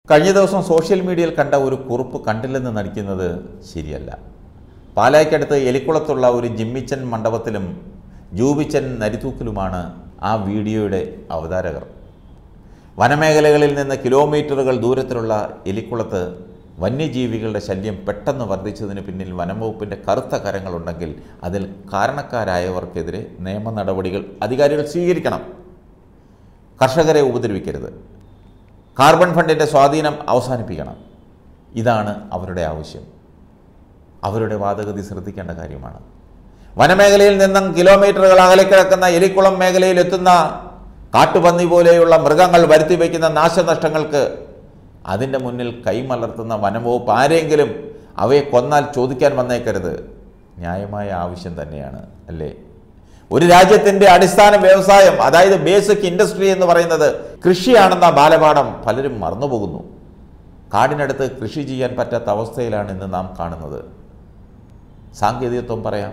കഴിഞ്ഞ ദിവസം സോഷ്യൽ മീഡിയയിൽ കണ്ട ഒരു കുറിപ്പ് കണ്ടില്ലെന്ന് നടിക്കുന്നത് ശരിയല്ല പാലായ്ക്കടുത്ത് എലിക്കുളത്തുള്ള ഒരു ജിമ്മിച്ചൻ മണ്ഡപത്തിലും ജൂബിച്ചൻ നരിത്തൂക്കിലുമാണ് ആ വീഡിയോയുടെ അവതാരകർ വനമേഖലകളിൽ നിന്ന് കിലോമീറ്ററുകൾ ദൂരത്തിലുള്ള എലിക്കുളത്ത് വന്യജീവികളുടെ ശല്യം പെട്ടെന്ന് വർദ്ധിച്ചതിന് പിന്നിൽ വനംവകുപ്പിൻ്റെ കറുത്ത കരങ്ങളുണ്ടെങ്കിൽ അതിൽ കാരണക്കാരായവർക്കെതിരെ നിയമ നടപടികൾ അധികാരികൾ സ്വീകരിക്കണം കർഷകരെ ഉപദ്രവിക്കരുത് കാർബൺ ഫണ്ടിൻ്റെ സ്വാധീനം അവസാനിപ്പിക്കണം ഇതാണ് അവരുടെ ആവശ്യം അവരുടെ വാദഗതി ശ്രദ്ധിക്കേണ്ട കാര്യമാണ് വനമേഖലയിൽ നിന്നും കിലോമീറ്ററുകൾ അകലെ കിടക്കുന്ന എലിക്കുളം മേഖലയിൽ എത്തുന്ന കാട്ടുപന്നി പോലെയുള്ള മൃഗങ്ങൾ വരുത്തി വയ്ക്കുന്ന നാശനഷ്ടങ്ങൾക്ക് അതിൻ്റെ മുന്നിൽ കൈമലർത്തുന്ന വനംവകുപ്പ് ആരെങ്കിലും അവയെ കൊന്നാൽ ചോദിക്കാൻ വന്നേക്കരുത് ന്യായമായ ആവശ്യം തന്നെയാണ് അല്ലേ ഒരു രാജ്യത്തിൻ്റെ അടിസ്ഥാന വ്യവസായം അതായത് ബേസിക് ഇൻഡസ്ട്രി എന്ന് പറയുന്നത് കൃഷിയാണെന്ന ബാലപാഠം പലരും മറന്നുപോകുന്നു കാടിനടുത്ത് കൃഷി ചെയ്യാൻ പറ്റാത്ത അവസ്ഥയിലാണ് ഇന്ന് നാം കാണുന്നത് സാങ്കേതികത്വം പറയാം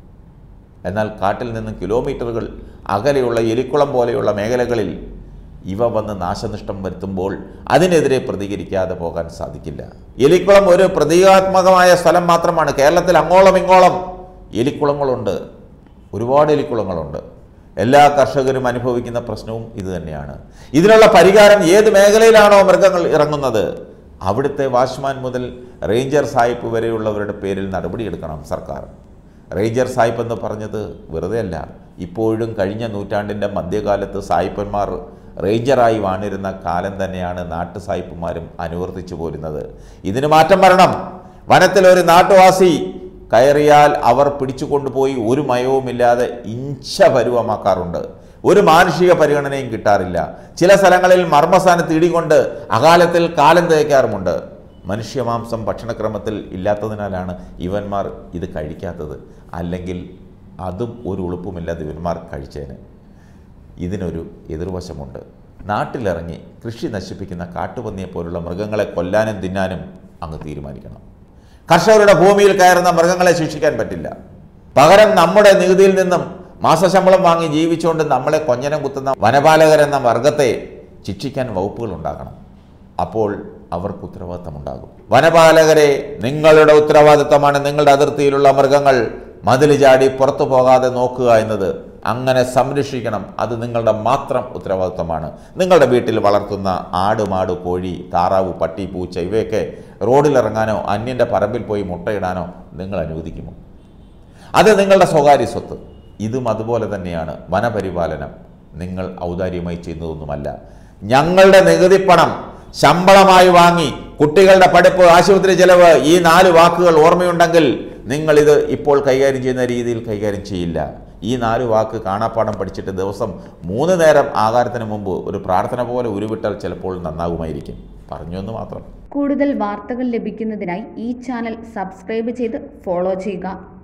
എന്നാൽ കാട്ടിൽ നിന്ന് കിലോമീറ്ററുകൾ അകലെയുള്ള എലിക്കുളം പോലെയുള്ള മേഖലകളിൽ ഇവ വന്ന് നാശനഷ്ടം വരുത്തുമ്പോൾ അതിനെതിരെ പ്രതികരിക്കാതെ പോകാൻ സാധിക്കില്ല എലിക്കുളം ഒരു പ്രതീകാത്മകമായ സ്ഥലം മാത്രമാണ് കേരളത്തിൽ അങ്ങോളം ഇങ്ങോളം എലിക്കുളങ്ങളുണ്ട് ഒരുപാട് എലിക്കുളങ്ങളുണ്ട് എല്ലാ കർഷകരും അനുഭവിക്കുന്ന പ്രശ്നവും ഇത് തന്നെയാണ് ഇതിനുള്ള പരിഹാരം ഏത് മേഖലയിലാണോ മൃഗങ്ങൾ ഇറങ്ങുന്നത് അവിടുത്തെ വാച്ച്മാൻ മുതൽ റേഞ്ചർ സായിപ്പ് വരെയുള്ളവരുടെ പേരിൽ നടപടിയെടുക്കണം സർക്കാർ റേഞ്ചർ സായിപ്പ് എന്ന് പറഞ്ഞത് വെറുതെ അല്ല ഇപ്പോഴും കഴിഞ്ഞ നൂറ്റാണ്ടിൻ്റെ മധ്യകാലത്ത് സായിപ്പന്മാർ റേഞ്ചറായി വാണിരുന്ന കാലം തന്നെയാണ് നാട്ടു സായിപ്പുമാരും അനുവർത്തിച്ചു പോരുന്നത് ഇതിന് മാറ്റം വരണം വനത്തിൽ ഒരു നാട്ടുവാസി കയറിയാൽ അവർ പിടിച്ചുകൊണ്ടുപോയി ഒരു മയവുമില്ലാതെ ഇഞ്ച പരുവമാക്കാറുണ്ട് ഒരു മാനുഷിക പരിഗണനയും കിട്ടാറില്ല ചില സ്ഥലങ്ങളിൽ മർമ്മസ്ഥാനത്ത് ഇടികൊണ്ട് അകാലത്തിൽ കാലം തേക്കാറുമുണ്ട് മനുഷ്യമാംസം ഭക്ഷണക്രമത്തിൽ ഇല്ലാത്തതിനാലാണ് ഇവന്മാർ ഇത് കഴിക്കാത്തത് അല്ലെങ്കിൽ അതും ഒരു ഉളുപ്പുമില്ലാതെ ഇവന്മാർ കഴിച്ചേന് ഇതിനൊരു എതിർവശമുണ്ട് നാട്ടിലിറങ്ങി കൃഷി നശിപ്പിക്കുന്ന കാട്ടുപന്നിയെ പോലുള്ള മൃഗങ്ങളെ കൊല്ലാനും തിന്നാനും അങ്ങ് തീരുമാനിക്കണം കർഷകരുടെ ഭൂമിയിൽ കയറുന്ന മൃഗങ്ങളെ ശിക്ഷിക്കാൻ പറ്റില്ല പകരം നമ്മുടെ നികുതിയിൽ നിന്നും മാസശമ്പളം വാങ്ങി ജീവിച്ചുകൊണ്ട് നമ്മളെ കൊഞ്ഞനം കുത്തുന്ന വനപാലകരെന്ന വർഗത്തെ ശിക്ഷിക്കാൻ വകുപ്പുകൾ ഉണ്ടാക്കണം അപ്പോൾ അവർക്ക് ഉത്തരവാദിത്തമുണ്ടാകും വനപാലകരെ നിങ്ങളുടെ ഉത്തരവാദിത്തമാണ് നിങ്ങളുടെ അതിർത്തിയിലുള്ള മൃഗങ്ങൾ മതിൽ ചാടി പുറത്തു പോകാതെ നോക്കുക എന്നത് അങ്ങനെ സംരക്ഷിക്കണം അത് നിങ്ങളുടെ മാത്രം ഉത്തരവാദിത്തമാണ് നിങ്ങളുടെ വീട്ടിൽ വളർത്തുന്ന ആട് മാട് കോഴി താറാവ് പട്ടി പൂച്ച ഇവയൊക്കെ റോഡിലിറങ്ങാനോ അന്യൻ്റെ പറമ്പിൽ പോയി മുട്ടയിടാനോ നിങ്ങൾ അനുവദിക്കുമോ അത് നിങ്ങളുടെ സ്വകാര്യ സ്വത്ത് ഇതും അതുപോലെ തന്നെയാണ് വനപരിപാലനം നിങ്ങൾ ഔദാര്യമായി ചെയ്യുന്നതൊന്നുമല്ല ഞങ്ങളുടെ നികുതിപ്പണം ശമ്പളമായി വാങ്ങി കുട്ടികളുടെ പഠിപ്പ് ആശുപത്രി ചെലവ് ഈ നാല് വാക്കുകൾ ഓർമ്മയുണ്ടെങ്കിൽ നിങ്ങളിത് ഇപ്പോൾ കൈകാര്യം ചെയ്യുന്ന രീതിയിൽ കൈകാര്യം ചെയ്യില്ല ഈ നാല് വാക്ക് കാണാപ്പാടം പഠിച്ചിട്ട് ദിവസം മൂന്ന് നേരം ആഹാരത്തിന് മുമ്പ് ഒരു പ്രാർത്ഥന പോലെ ഉരുവിട്ടാൽ ചിലപ്പോൾ നന്നാകുമായിരിക്കും പറഞ്ഞു എന്ന് മാത്രം കൂടുതൽ വാർത്തകൾ ലഭിക്കുന്നതിനായി ഈ ചാനൽ സബ്സ്ക്രൈബ് ചെയ്ത് ഫോളോ ചെയ്യുക